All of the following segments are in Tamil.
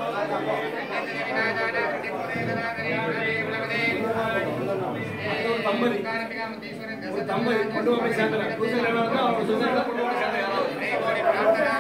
தம்பதி கொண்டு போய் சேர்ந்தல புதுசாக அவங்க சொன்னாங்க கொண்டு போய் சேர்ந்த யாராவது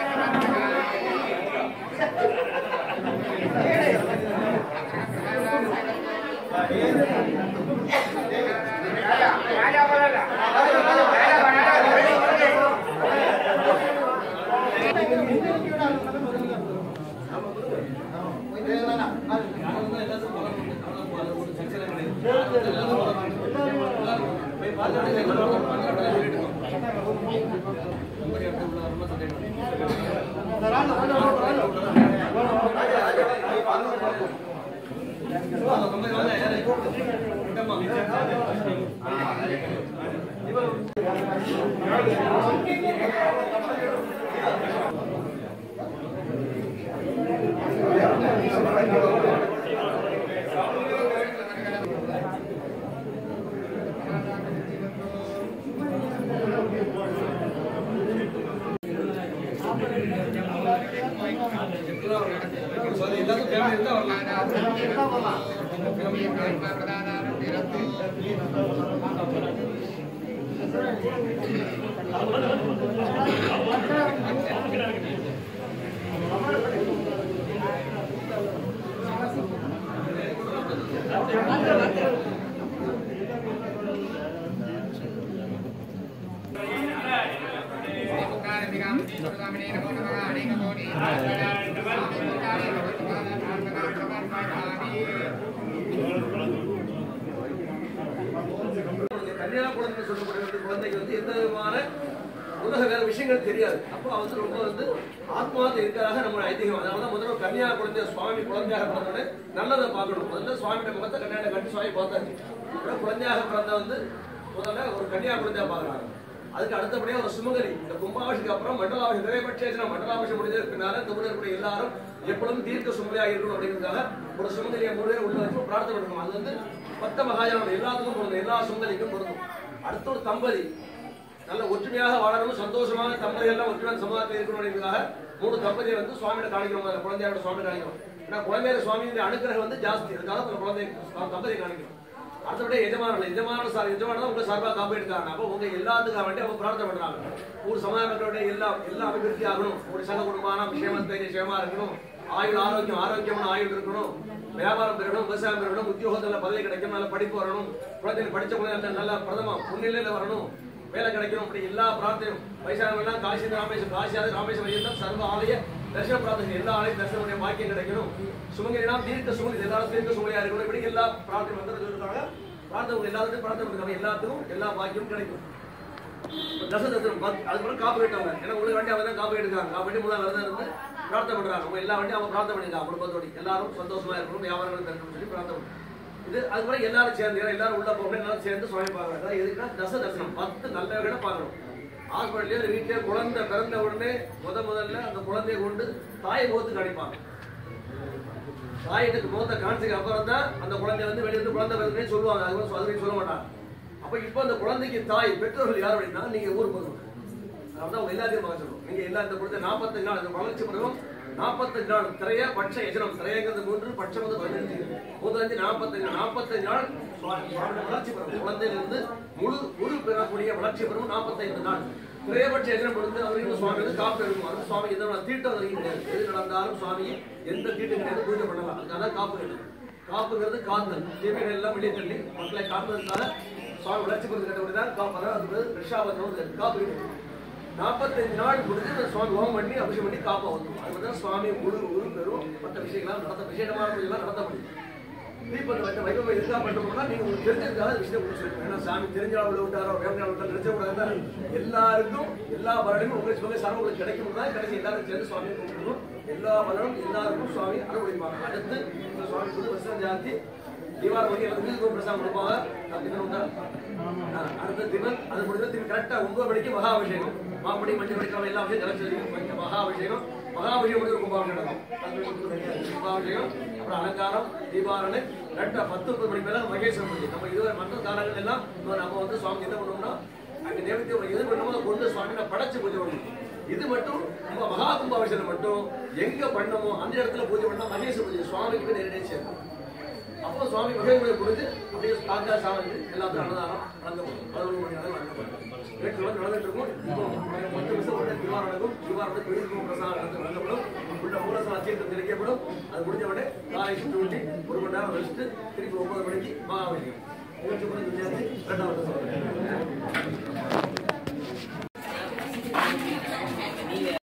எல்லாத்துக்கும் ஃபேமிலி இருந்தால் வரலாம் கல்யாண குழந்தை சொல்லப்படுகிற குழந்தைக்கு வந்து எந்த விதமான உலக வேற விஷயங்கள் தெரியாது அப்போ அவன் வந்து ரொம்ப வந்து ஆத்மார்த்த இருக்கிறதாக நம்ம ஐதீகம் அதனால தான் முதல்ல கன்னியா குழந்தை சுவாமி குழந்தையாக பிறந்தோடனே நல்லதை பார்க்கணும் முதல்ல சுவாமியோட முகத்தை கல்யாணம் கட்டி சுவாமி பார்த்தாச்சு அப்புறம் குழந்தையாக பிறந்த வந்து முதல்ல ஒரு கன்னியா குழந்தையா பார்க்கறாங்க அதுக்கு அடுத்தபடியாக ஒரு சுமங்கலி இந்த கும்பாபிஷேகம் அப்புறம் மண்டலாபிஷேகம் நிறைவேற்றேஜன மண்டலாபிஷேகம் முடிஞ்சதுக்கு பின்னால தமிழர்களுடைய எல்லாரும் எப்பொழுதும் தீர்க்க சுமங்கலியாக இருக்கணும் அப்படிங்கிறதுக்காக ஒரு சுமங்கலியை மூணு பேர் உள்ள வச்சு பிரார்த்தனை பண்ணணும் அது வந்து பத்த மகாஜனம் எல்லாத்துக்கும் பொருந்தும் எல்லா சுமங்கலிக்கும் பொருந்தும் அடுத்த ஒரு தம்பதி நல்ல ஒற்றுமையாக வாழணும் சந்தோஷமாக தம்பதி எல்லாம் ஒற்றுமையான சமுதாயத்தில் இருக்கணும் அப்படிங்கிறதுக்காக மூணு தம்பதியை வந்து சுவாமியிட காணிக்கிறோம் முதல்ல குழந்தையோட சுவாமி காணிக்கிறோம் ஏன்னா குழந்தையோட சுவாமியுடைய அனுக்கிரகம் வந்து ஜாஸ்தி அதுக்காக அந்த குழந்தை தம்பதியை காணிக்கிறோம் அடுத்தபடி எஜமானர்கள் எஜமான சார் எஜமான உங்க சார்பாக காப்பீடுக்காங்க அப்போ உங்க எல்லாத்துக்காக வேண்டி அவங்க பிரார்த்தனை பண்றாங்க ஊர் சமுதாய மக்களுடைய எல்லா எல்லா அபிவிருத்தி ஆகணும் ஒரு சக குடும்பமான விஷயமா விஷயமா இருக்கணும் ஆயுள் ஆரோக்கியம் ஆரோக்கியமான ஆயுள் இருக்கணும் வியாபாரம் பெறணும் விவசாயம் பெறணும் உத்தியோகத்துல பதவி கிடைக்கணும் நல்ல படிப்பு வரணும் குழந்தைகள் படிச்ச குழந்தை நல்ல பிரதம முன்னிலையில வரணும் வேலை கிடைக்கணும் அப்படி எல்லா பிரார்த்தனையும் வயசானவங்க எல்லாம் காசி ராமேஸ்வரம் காசியாவது ராமேஸ்வரம் எல்லாம் சர்வ ஆலய தரிசன பிரார்த்தனை எல்லா ஆலயம் தரிசனமுடைய பாக்கியம் கிடைக்கணும் சுமங்கலினா தீர்க்க சுமங்கலி எல்லாரும் தீர்க்க சுமங்கலியா இருக்கணும் இப்படி எல்லா பிரார்த்தனை வந்து சொல்லிருக்காங்க பிரார்த்தனை எல்லாத்துக்கும் பிரார்த்தனை பண்ணிருக்காங்க எல்லாத்துக்கும் எல்லா பாக்கியமும் கிடைக்கும் தசதத்திரம் அதுக்கப்புறம் காப்பு கேட்டவங்க ஏன்னா உங்களுக்கு வண்டி அவங்க தான் காப்பு எடுக்காங்க காப்பி மூலம் விரதம் இருந்து பிரார்த்தனை பண்றாங்க அவங்க எல்லா வண்டியும் அவங்க பிரார்த்தனை பண்ணிருக்காங்க குடும்பத்தோட எல்லாரும் சந்தோஷமா இருக்கணும் வியாபாரங்கள் தரணும்னு சொல்லி பிரார்த்தனை பண்ணி இது அதுக்கப்புறம் எல்லாரும் சேர்ந்து ஏன்னா எல்லாரும் உள்ள போகணும் எல்லாரும் சேர்ந்து சுவாமி பார்க்கறாங்க அதான் எதுக்குன்னா தச தரிசனம் பத்து நல்ல விட பார்க்கணும் ஹாஸ்பிட்டல்லையோ இல்லை வீட்டிலேயோ குழந்தை பிறந்த உடனே முத முதல்ல அந்த குழந்தைய கொண்டு தாயை முகத்துக்கு அடிப்பாங்க தாயினுக்கு முகத்தை காமிச்சதுக்கு அப்புறம் தான் அந்த குழந்தை வந்து வெளியிருந்து குழந்தை பிறந்தே சொல்லுவாங்க அது வந்து அதுவரைக்கும் சொல்ல மாட்டாங்க அப்ப இப்போ அந்த குழந்தைக்கு தாய் பெற்றோர்கள் யார் அப்படின்னா நீங்க ஊர் போதும் அதான் உங்க எல்லாத்தையும் பார்க்க சொல்றோம் நீங்க எல்லா இந்த பொறுத்த நாற்பத்தஞ்சு நாள் அந்த வளர்ச்சி பருவம் நாற்பத்தஞ்சு நாள் திரைய பட்ச எஜனம் திரையங்கிறது மூன்று பட்சம் வந்து பதினஞ்சு முதலஞ்சு நாற்பத்தஞ்சு நாற்பத்தஞ்சு நாள் சுவா- சுவாமியோட வளர்ச்சி பருவம் குழந்தையிலிருந்து முழு முழு பெறக்கூடிய வளர்ச்சி பருவம் நாற்பத்தைந்து நாள் திரையபட்ச எஜனம் வந்து அவருக்கு சுவாமி வந்து காப்பு எடுக்கும் அது சுவாமி எந்த தீட்டம் வரைக்கும் கிடையாது எது நடந்தாலும் சுவாமி எந்த தீட்டம் கிடையாது பூஜை பண்ணலாம் அதுக்காக காப்பு கிடையாது காப்புங்கிறது காத்தல் தீமைகள் எல்லாம் வெளியே தள்ளி மக்களை காப்பதற்காக சுவாமி வளர்ச்சி பருவம் கட்டப்படி தான் காப்பு அதான் அது ரிஷாபத்திரம் காப்பு கிடையாது நாற்பத்தஞ்சு நாள் முடிஞ்சு அந்த சுவாமி ஹோமம் பண்ணி அபிஷேகம் பண்ணி காப்பா வந்துடும் அது வந்து சுவாமி முழு உரு பெறும் மற்ற விஷயங்கள்லாம் நடத்த விசேஷமான பூஜைலாம் நடத்த முடியும் தீபத்தை வச்ச வைபவம் எதுக்காக பண்ணோம்னா நீங்க உங்களுக்கு தெரிஞ்சிருக்காத விஷயம் உங்களுக்கு சொல்லுங்க ஏன்னா சாமி தெரிஞ்சா உள்ள விட்டாரோ வேண்டாம் விட்டாரோ நினைச்ச கூடாது எல்லாருக்கும் எல்லா பலனும் உங்களுக்கு சுவாமி சரம் உங்களுக்கு கிடைக்கும் தான் கடைசி எல்லாரும் சேர்ந்து சுவாமி கும்பிடணும் எல்லா பலனும் எல்லாருக்கும் சுவாமி அனுபவிப்பாங்க அடுத்து இந்த சுவாமி புது வருஷம் ஜாதி தீபாவளி மணி எல்லாரும் வீட்டுக்கு பிரசாதம் கொடுப்பாங்க அப்படின்னு உண்டா? ஆ, அடுத்த தினம் அது முடிஞ்சு திரும்பி கரெக்டா ஒன்பது மணிக்கு மகாபிஷேகம் மாப்படி மஞ்சள் மணிக்கான எல்லா விஷயம் கலைச்சு மகாபிஷேகம் மகாபிஷேகம் முடிஞ்சு கும்பாபிஷேகம் நடக்கும் அது முடிஞ்சு கும்பாபிஷேகம் அப்புறம் அலங்காரம் தீபாவளி கரெக்டா பத்து முப்பது மணி மேல மகேஸ்வரம் பூஜை நம்ம இதுவரை மற்ற காலங்கள் எல்லாம் இப்ப நம்ம வந்து சுவாமி என்ன பண்ணுவோம்னா அங்க நேரத்தை எது பண்ணுமோ அதை கொண்டு சுவாமி படைச்சு பூஜை பண்ணணும் இது மட்டும் நம்ம மகா கும்பாபிஷேகம் மட்டும் எங்க பண்ணமோ அந்த இடத்துல பூஜை பண்ணா மகேஷ் பூஜை சுவாமிக்கு போய் நேரடியாக சேரும் அப்போ சுவாமி மகேந்திர கொடுத்து அப்படியே காக்கா சாமி எல்லாத்தையும் அன்னதானம் வழங்கப்படும் பதினொன்று மணி நேரம் வழங்கப்படும் எட்டு மணி நடந்துட்டு இருக்கும் இப்போ பத்து நிமிஷம் உடனே திருவாரம் நடக்கும் திருவாரத்தை பெரிய பிரசாதம் நடந்து வழங்கப்படும் உள்ள மூலசாட்சி என்று தெரிவிக்கப்படும் அது முடிஞ்ச உடனே காலை சுட்டு ஊட்டி ஒரு மணி நேரம் வச்சுட்டு திருப்பி ஒன்பது மணிக்கு மகாபலிகம் நிகழ்ச்சி முடிஞ்சு ரெண்டாவது சொல்றேன்